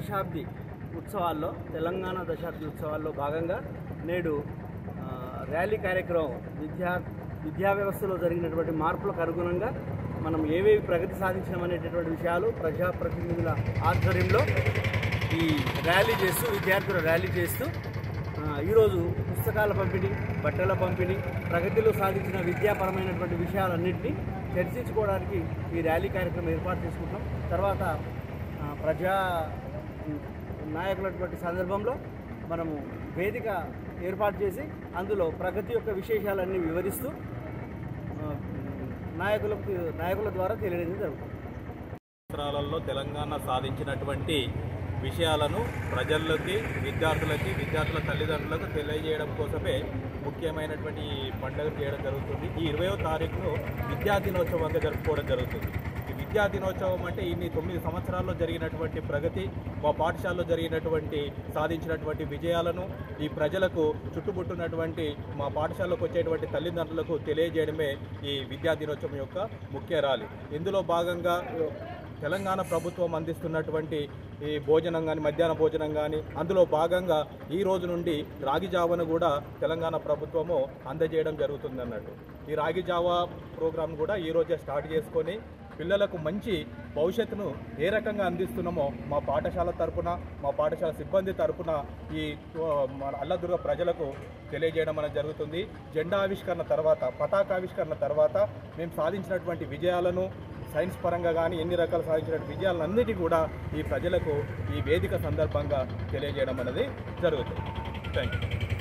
దశాబ్ది ఉత్సవాల్లో తెలంగాణ దశాబ్ది ఉత్సవాల్లో భాగంగా నేడు ఆ, ర్యాలీ కార్యక్రమం విద్యా విద్యా వ్యవస్థలో జరిగినటువంటి మార్పులకు అనుగుణంగా మనం ఏవేవి ప్రగతి సాధించినామనేటటువంటి విషయాలు ప్రజాప్రతినిధుల ఆధ్వర్యంలో ఈ ర్యాలీ చేస్తూ విద్యార్థులు ర్యాలీ చేస్తూ ఆ, ఈరోజు పుస్తకాల పంపిణీ బట్టల పంపిణీ ప్రగతిలో సాధించిన విద్యాపరమైనటువంటి విషయాలన్నింటినీ చర్చించుకోవడానికి ఈ ర్యాలీ కార్యక్రమం ఏర్పాటు చేసుకుంటాం తర్వాత ఆ, ప్రజా నాయకులటువంటి సందర్భంలో మనము వేదిక ఏర్పాటు చేసి అందులో ప్రగతి యొక్క విశేషాలన్నీ వివరిస్తూ ఆ, నాయకులకు నాయకుల ద్వారా తెలియజేయడం జరుగుతుంది సంవత్సరాలలో తెలంగాణ సాధించినటువంటి విషయాలను ప్రజలకి విద్యార్థులకి విద్యార్థుల తల్లిదండ్రులకు తెలియజేయడం కోసమే ముఖ్యమైనటువంటి ఈ పండుగ చేయడం జరుగుతుంది ఈ ఇరవయో తారీఖును విద్యా దినోత్సవంగా జరుపుకోవడం జరుగుతుంది ఈ విద్యా దినోత్సవం అంటే ఇన్ని తొమ్మిది సంవత్సరాల్లో జరిగినటువంటి ప్రగతి మా పాఠశాలలో జరిగినటువంటి సాధించినటువంటి విజయాలను ఈ ప్రజలకు చుట్టుముట్టున్నటువంటి మా పాఠశాలకు వచ్చేటువంటి తల్లిదండ్రులకు తెలియజేయడమే ఈ విద్యా దినోత్సవం యొక్క ముఖ్య ర్యాలీ ఇందులో భాగంగా తెలంగాణ ప్రభుత్వం అందిస్తున్నటువంటి ఈ భోజనం కానీ మధ్యాహ్న భోజనం కానీ అందులో భాగంగా ఈ రోజు నుండి రాగి జావను కూడా తెలంగాణ ప్రభుత్వము అందజేయడం జరుగుతుంది అన్నట్టు ఈ రాగి జావా ప్రోగ్రాం కూడా ఈ రోజే స్టార్ట్ చేసుకొని పిల్లలకు మంచి భవిష్యత్తును ఏ రకంగా అందిస్తున్నామో మా పాఠశాల తరపున మా పాఠశాల సిబ్బంది తరపున ఈ ఆ, మన అల్లదుర్గ ప్రజలకు తెలియజేయడం అనేది జరుగుతుంది జెండా ఆవిష్కరణ తర్వాత పతాకావిష్కరణ తర్వాత మేము సాధించినటువంటి విజయాలను సైన్స్ పరంగా కానీ ఎన్ని రకాల సాధించిన విజయాలన్నిటి కూడా ఈ ప్రజలకు ఈ వేదిక సందర్భంగా తెలియజేయడం అనేది జరుగుతుంది థ్యాంక్ యూ